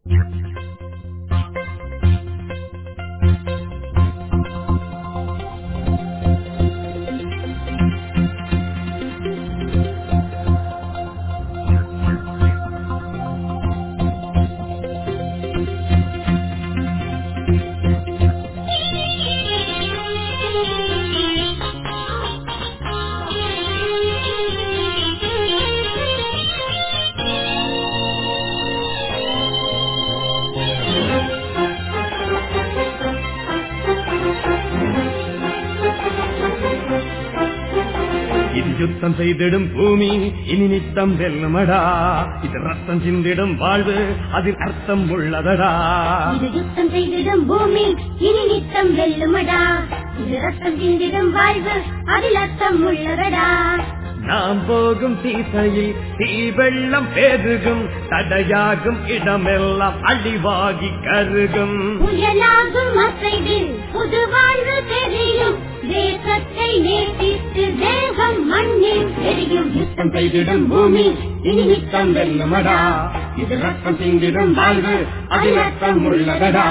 இது யுத்தம் செய்திடும் பூமி இனி நித்தம் வெல்லுமடா இது ரத்தம் சிந்திடும் வாழ்வு அதில் அர்த்தம் உள்ளதடா இது யுத்தம் செய்திடும் பூமி இனி நித்தம் வெல்லுமடா இது ரத்தம் சிந்திடும் வாழ்வு அதில் அர்த்தம் உள்ளதடா நாம் போகும் தீசையில் தீ வெள்ளம் பெருகும் தடையாகும் இடமெல்லாம் அழிவாகி கருகும் புயலாகும் அசைவில் புது வாழ்வு தெரியும் தேசத்தை நேசித்து தேகம் மண்ணில் தெரியும் யுத்தம் செய்திடும் பூமி இனி நித்தம் வெல்லுமடா இது ரத்தம் சிந்திடும் வாழ்வு அதில் அர்த்தம் உள்ளதடா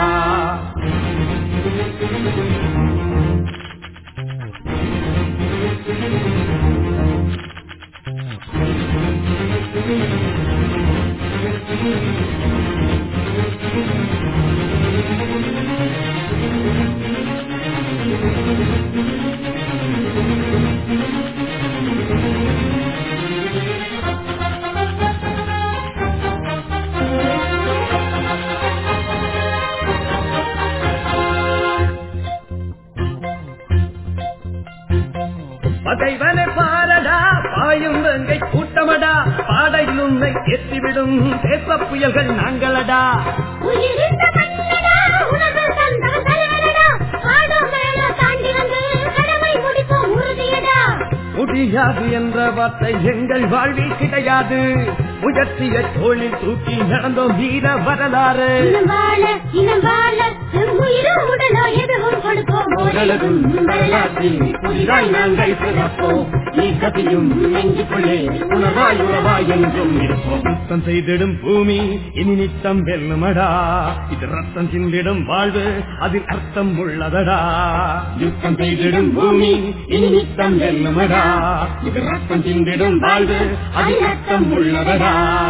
பகைவனை பாரடா பாயும் வெங்கை கூட்டமடா பாடையில் உன்னை எத்திவிடும் தேச புயல்கள் நாங்களடா உயிரிழந்த மன்னடா உணர்வு தந்தவன் தலைவனடா ஆடோ மேலோ தாண்டி வந்து கடமை முடிப்போம் உறுதியடா முடியாது என்ற வார்த்தை எங்கள் வாழ்வில் கிடையாது முயற்சிய தோளில் தூக்கி நடந்தோம் வீர வரலாறு இனம் வாழ இனம் வாழ எம் உயிரோ உடலோ எதுவும் கொடுப்போம் உலகம் வரலாற்றில் புதிதாய் நாங்கள் பிறப்போம் நீக்கத்தையும் நெஞ்சுக்குள்ளே உணவாய் உறவாய் என்றும் இருப்போம் யுத்தம் செய்திடும் பூமி இனி நித்தம் வெல்லுமடா இது ரத்தம் சிந்திடும் வாழ்வு அதில் அர்த்தம் உள்ளதடா யுத்தம் செய்திடும் பூமி இனி நித்தம் வெல்லுமடா இது ரத்தம் சிந்திடும் வாழ்வு அதில் அர்த்தம் உள்ளதடா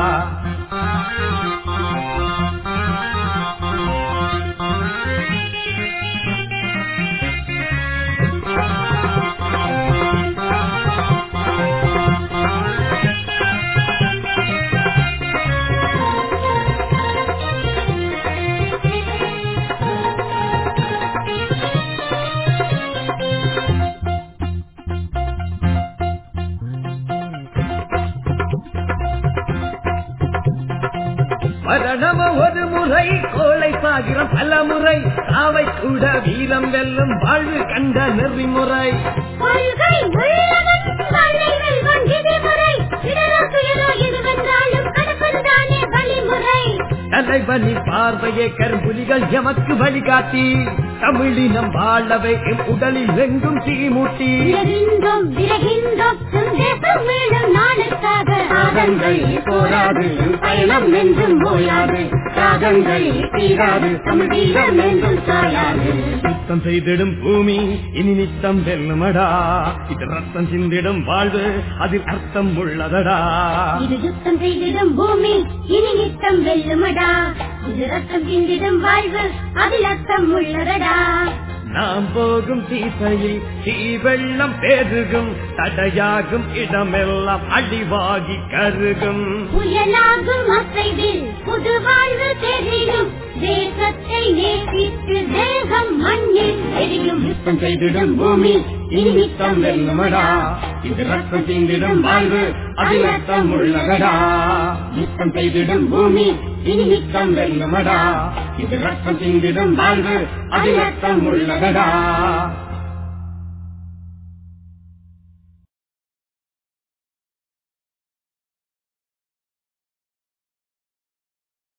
மரணம் ஒரு முறை கோலை சாகிரம் பல முறை சாவை கூட வீரம் வெல்லும் வாழ்வு கண்ட நெறிமுறை கொள்கை உள்ளவன் வாழ்வை வெல்வான் விதிமுறை இடரோ துயரோ எது வந்தாலும் கடப்பதுதானே வழிமுறை தலைவனின் பார்வையே கரும்புலிகள் எமக்கு வழிகாட்டி தமிழினம் வாழவை எம் உடலில் எங்கும் தீமூட்டி விரகின்றோம் விரகின்றோம் நம் தேசம் மீளும் நாளுக்காக சாதங்கள் போராது பயணம் என்றும் ஓயாது சாதங்கள் தீராது தமிழீரம் என்றும் சாயாது யுத்தம் செய்திடும் பூமி இனி நித்தம் வெல்லுமடா இது ரத்தம் சிந்திடும் வாழ்வு அதில் அர்த்தம் உள்ளதடா இது யுத்தம் செய்திடும் பூமி இனி நித்தம் வெல்லுமடா இது ரத்தம் சிந்திடும் வாழ்வு அதில் அர்த்தம் உள்ளதடா நாம் போகும் தீசையில் தீ வெள்ளம் பெருகும் தடையாகும் இடமெல்லாம் அழிவாகி கருகும் புயலாகும் அசைவில் புது வாழ்வு தெரியும் தேசத்தை நேசித்து தேகம் மண்ணில் தெரியும் யுத்தம் செய்திடும் பூமி இனி நித்தம் வெல்லுமடா இது ரத்தம் சிந்திடும் வாழ்வு அதில் அர்த்தம் உள்ளதடா யுத்தம் செய்திடும் பூமி இனி நித்தம் வெல்லுமடா இது ரத்தம் சிந்திடும் வாழ்வு அதில் அர்த்தம் உள்ளதடா